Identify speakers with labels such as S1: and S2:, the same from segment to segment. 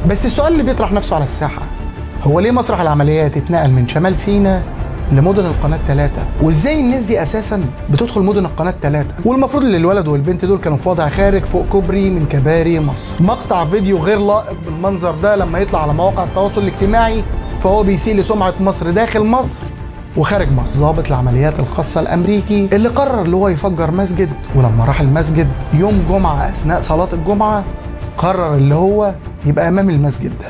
S1: بس السؤال اللي بيطرح نفسه على الساحه هو ليه مسرح العمليات اتنقل من شمال سيناء لمدن القناة الثلاثة وازاي الناس دي اساسا بتدخل مدن القناة الثلاثة والمفروض ان الولد والبنت دول كانوا في وضع خارج فوق كوبري من كباري مصر مقطع فيديو غير لائق بالمنظر ده لما يطلع على مواقع التواصل الاجتماعي فهو بيسيء لسمعة مصر داخل مصر وخارج مصر ضابط العمليات الخاصة الأمريكي اللي قرر اللي هو يفجر مسجد ولما راح المسجد يوم جمعة أثناء صلاة الجمعة قرر اللي هو يبقى أمام المسجد ده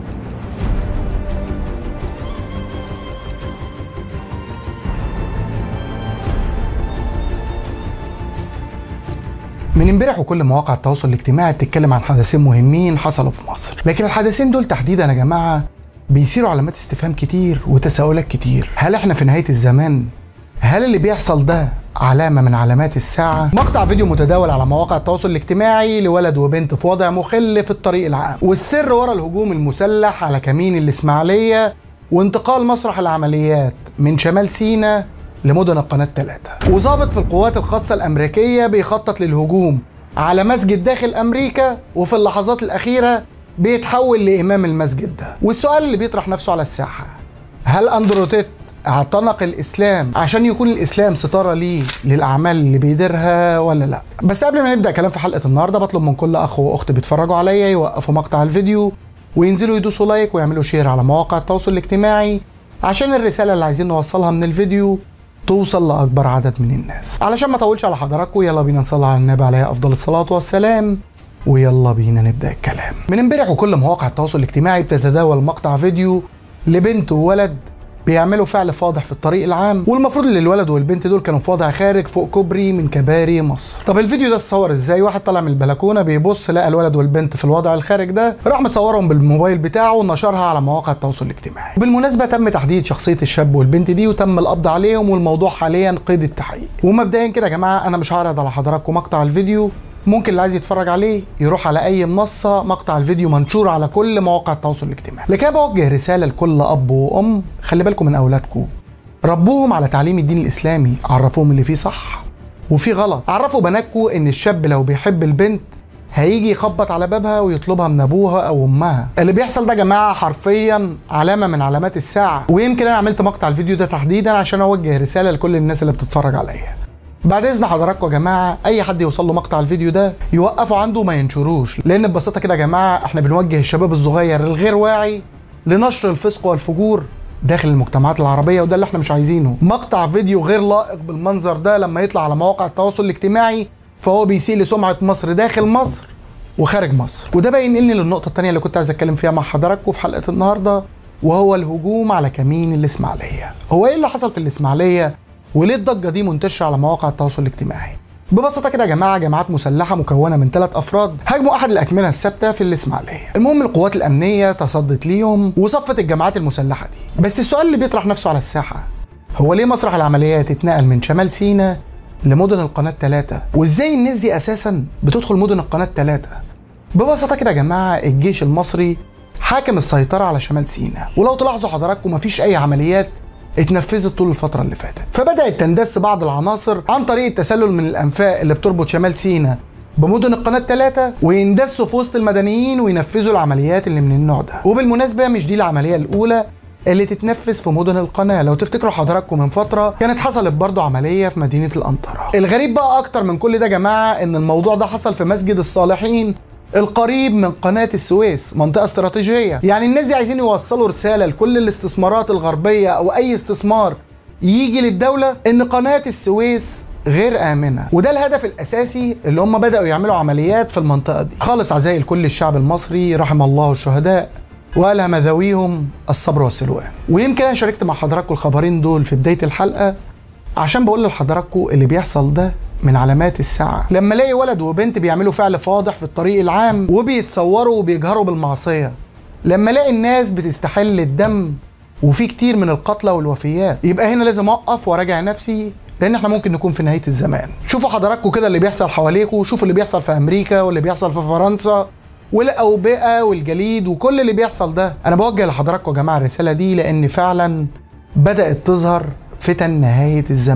S1: من امبارح وكل مواقع التواصل الاجتماعي بتتكلم عن حدثين مهمين حصلوا في مصر لكن الحدثين دول تحديدا يا جماعه بيثيروا علامات استفهام كتير وتساؤلات كتير هل احنا في نهايه الزمان هل اللي بيحصل ده علامة من علامات الساعة مقطع فيديو متداول على مواقع التواصل الاجتماعي لولد وبنت في وضع مخل في الطريق العام والسر ورا الهجوم المسلح على كمين الإسماعيلية وانتقال مسرح العمليات من شمال سيناء لمدن القناة الثلاثة وظابط في القوات الخاصة الأمريكية بيخطط للهجوم على مسجد داخل أمريكا وفي اللحظات الأخيرة بيتحول لإمام المسجد ده والسؤال اللي بيطرح نفسه على الساحة هل أندروتيت اعتنق الاسلام عشان يكون الاسلام ستاره ليه للاعمال اللي بيديرها ولا لا بس قبل ما نبدا كلام في حلقه النهارده بطلب من كل اخ واخت بيتفرجوا عليا يوقفوا مقطع الفيديو وينزلوا يدوسوا لايك ويعملوا شير على مواقع التواصل الاجتماعي عشان الرساله اللي عايزين نوصلها من الفيديو توصل لاكبر عدد من الناس علشان ما اطولش على حضراتكم يلا بينا نصلي على النبي عليه افضل الصلاه والسلام ويلا بينا نبدا الكلام من امبارح وكل مواقع التواصل الاجتماعي بتتداول مقطع فيديو لبنت وولد بيعملوا فعل فاضح في الطريق العام والمفروض ان الولد والبنت دول كانوا في وضع خارج فوق كوبري من كباري مصر طب الفيديو ده اتصور ازاي واحد طالع من البلكونه بيبص لقى الولد والبنت في الوضع الخارج ده راح مصورهم بالموبايل بتاعه ونشرها على مواقع التواصل الاجتماعي بالمناسبه تم تحديد شخصيه الشاب والبنت دي وتم القبض عليهم والموضوع حاليا قيد التحقيق ومبدئيا كده يا جماعه انا مش هعرض على حضراتكم مقطع الفيديو ممكن اللي عايز يتفرج عليه يروح على اي منصه مقطع الفيديو منشور على كل مواقع التواصل الاجتماعي لكن بوجه رساله لكل اب وام خلي بالكم من اولادكم ربوهم على تعليم الدين الاسلامي عرفوهم اللي فيه صح وفيه غلط عرفوا بناتكم ان الشاب لو بيحب البنت هيجي يخبط على بابها ويطلبها من ابوها او امها اللي بيحصل ده يا جماعه حرفيا علامه من علامات الساعه ويمكن انا عملت مقطع الفيديو ده تحديدا عشان اوجه رساله لكل الناس اللي بتتفرج عليا بعد اذن حضراتكم يا جماعه اي حد يوصل له مقطع الفيديو ده يوقفه عنده وما ينشروش لان ببساطه كده يا جماعه احنا بنوجه الشباب الصغير الغير واعي لنشر الفسق والفجور داخل المجتمعات العربية وده اللي احنا مش عايزينه مقطع فيديو غير لائق بالمنظر ده لما يطلع على مواقع التواصل الاجتماعي فهو بيسيء لسمعة مصر داخل مصر وخارج مصر وده بينقلني للنقطة التانية اللي كنت عايز اتكلم فيها مع حضراتكم في حلقة النهاردة وهو الهجوم على كمين الاسماعيلية هو ايه اللي حصل في الاسماعيلية وليه الضجه دي منتشره على مواقع التواصل الاجتماعي ببساطه كده يا جماعه جماعات مسلحه مكونه من ثلاث افراد هاجموا احد الاكمنه الثابته في الاسماعيليه المهم القوات الامنيه تصدت ليهم وصفت الجماعات المسلحه دي بس السؤال اللي بيطرح نفسه على الساحه هو ليه مسرح العمليات اتنقل من شمال سيناء لمدن القناه الثلاثه وازاي الناس دي اساسا بتدخل مدن القناه الثلاثه ببساطه كده يا جماعه الجيش المصري حاكم السيطره على شمال سيناء ولو تلاحظوا حضراتكم مفيش اي عمليات اتنفذت طول الفترة اللي فاتت فبدأت تندس بعض العناصر عن طريق التسلل من الأنفاق اللي بتربط شمال سيناء بمدن القناة الثلاثة ويندسوا في وسط المدنيين وينفذوا العمليات اللي من النوع ده وبالمناسبة مش دي العملية الأولى اللي تتنفذ في مدن القناة لو تفتكروا حضراتكم من فترة كانت حصلت برضو عملية في مدينة الأنطرة الغريب بقى أكتر من كل ده يا جماعة إن الموضوع ده حصل في مسجد الصالحين القريب من قناة السويس منطقة استراتيجية يعني الناس دي عايزين يوصلوا رسالة لكل الاستثمارات الغربية أو أي استثمار يجي للدولة إن قناة السويس غير آمنة وده الهدف الأساسي اللي هم بدأوا يعملوا عمليات في المنطقة دي خالص عزائي لكل الشعب المصري رحم الله الشهداء وألهم ذويهم الصبر والسلوان ويمكن أنا شاركت مع حضراتكم الخبرين دول في بداية الحلقة عشان بقول لحضراتكم اللي بيحصل ده من علامات الساعة لما الاقي ولد وبنت بيعملوا فعل فاضح في الطريق العام وبيتصوروا وبيجهروا بالمعصية لما الاقي الناس بتستحل الدم وفي كتير من القتلى والوفيات يبقى هنا لازم اقف وراجع نفسي لان احنا ممكن نكون في نهايه الزمان شوفوا حضراتكم كده اللي بيحصل حواليكم شوفوا اللي بيحصل في امريكا واللي بيحصل في فرنسا والاوبئه والجليد وكل اللي بيحصل ده انا بوجه لحضراتكم يا جماعه الرساله دي لان فعلا بدات تظهر فتن نهايه الزمان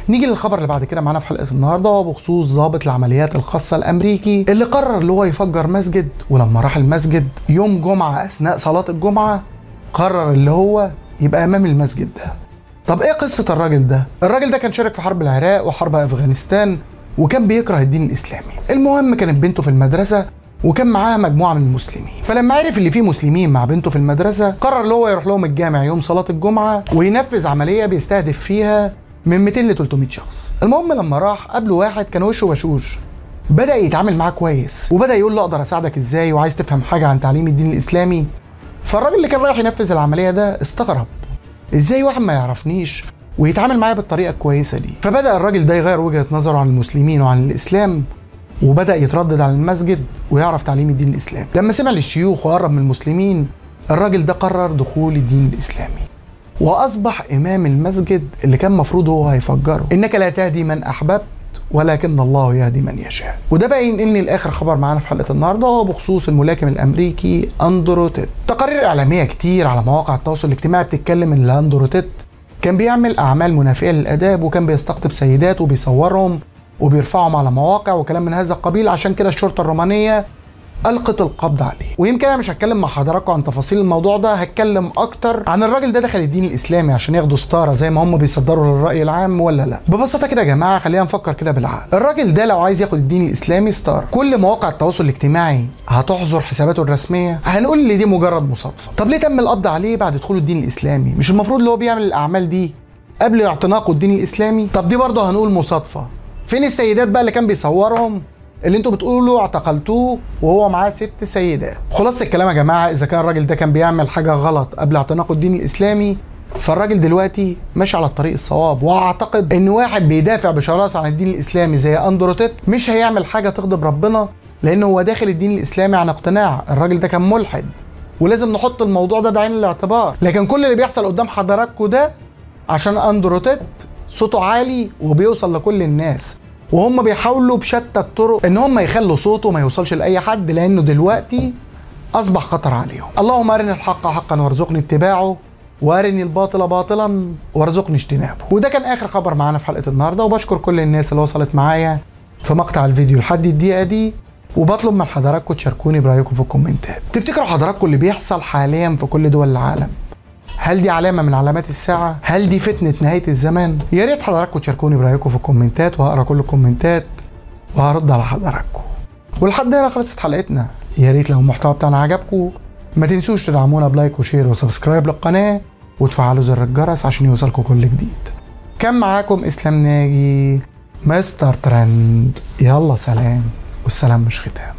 S1: نيجي للخبر اللي بعد كده معانا في حلقه النهارده وهو بخصوص ضابط العمليات الخاصه الامريكي اللي قرر اللي هو يفجر مسجد ولما راح المسجد يوم جمعه اثناء صلاه الجمعه قرر اللي هو يبقى امام المسجد ده طب ايه قصه الراجل ده الراجل ده كان شارك في حرب العراق وحرب افغانستان وكان بيكره الدين الاسلامي المهم كانت بنته في المدرسه وكان معاها مجموعه من المسلمين فلما عرف اللي فيه مسلمين مع بنته في المدرسه قرر اللي هو يروح لهم الجامع يوم صلاه الجمعه وينفذ عمليه بيستهدف فيها من 200 ل 300 شخص المهم لما راح قابله واحد كان وشه بشوش بدا يتعامل معاه كويس وبدا يقول له اقدر اساعدك ازاي وعايز تفهم حاجه عن تعليم الدين الاسلامي فالراجل اللي كان رايح ينفذ العمليه ده استغرب ازاي واحد ما يعرفنيش ويتعامل معايا بالطريقه الكويسه دي فبدا الراجل ده يغير وجهه نظره عن المسلمين وعن الاسلام وبدا يتردد على المسجد ويعرف تعليم الدين الاسلامي لما سمع للشيوخ وقرب من المسلمين الراجل ده قرر دخول الدين الاسلامي واصبح امام المسجد اللي كان مفروض هو هيفجره انك لا تهدي من احببت ولكن الله يهدي من يشاء وده بقى ينقلني لاخر خبر معانا في حلقه النهارده وهو بخصوص الملاكم الامريكي اندرو تيت تقارير اعلاميه كتير على مواقع التواصل الاجتماعي بتتكلم ان اندرو تيت كان بيعمل اعمال منافيه للاداب وكان بيستقطب سيدات وبيصورهم وبيرفعهم على مواقع وكلام من هذا القبيل عشان كده الشرطه الرومانيه القت القبض عليه ويمكن انا مش هتكلم مع حضراتكم عن تفاصيل الموضوع ده هتكلم اكتر عن الراجل ده دخل الدين الاسلامي عشان ياخدوا ستاره زي ما هم بيصدروا للراي العام ولا لا ببساطه كده يا جماعه خلينا نفكر كده بالعقل الراجل ده لو عايز ياخد الدين الاسلامي ستاره كل مواقع التواصل الاجتماعي هتحظر حساباته الرسميه هنقول ان دي مجرد مصادفه طب ليه تم القبض عليه بعد دخوله الدين الاسلامي مش المفروض اللي هو بيعمل الاعمال دي قبل اعتناقه الدين الاسلامي طب دي برضه هنقول مصادفه فين السيدات بقى اللي كان بيصورهم اللي انتوا بتقولوا اعتقلتوه وهو معاه ست سيدات خلاص الكلام يا جماعه اذا كان الراجل ده كان بيعمل حاجه غلط قبل اعتناقه الدين الاسلامي فالراجل دلوقتي ماشي على الطريق الصواب واعتقد ان واحد بيدافع بشراسه عن الدين الاسلامي زي اندروتيت مش هيعمل حاجه تغضب ربنا لان هو داخل الدين الاسلامي عن اقتناع الراجل ده كان ملحد ولازم نحط الموضوع ده بعين الاعتبار لكن كل اللي بيحصل قدام حضراتكم ده عشان اندروتيت صوته عالي وبيوصل لكل الناس وهم بيحاولوا بشتى الطرق ان هم يخلوا صوته ما يوصلش لاي حد لانه دلوقتي اصبح خطر عليهم اللهم ارني الحق حقا وارزقني اتباعه وارني الباطل باطلا وارزقني اجتنابه وده كان اخر خبر معانا في حلقه النهارده وبشكر كل الناس اللي وصلت معايا في مقطع الفيديو لحد الدقيقه دي وبطلب من حضراتكم تشاركوني برايكم في الكومنتات تفتكروا حضراتكم اللي بيحصل حاليا في كل دول العالم هل دي علامه من علامات الساعه هل دي فتنه نهايه الزمان يا ريت حضراتكم تشاركوني برايكم في الكومنتات وهقرا كل الكومنتات وهرد على حضراتكم ولحد هنا خلصت حلقتنا يا ريت لو المحتوى بتاعنا عجبكم ما تنسوش تدعمونا بلايك وشير وسبسكرايب للقناه وتفعلوا زر الجرس عشان يوصلكم كل جديد كان معاكم اسلام ناجي مستر ترند يلا سلام والسلام مش ختام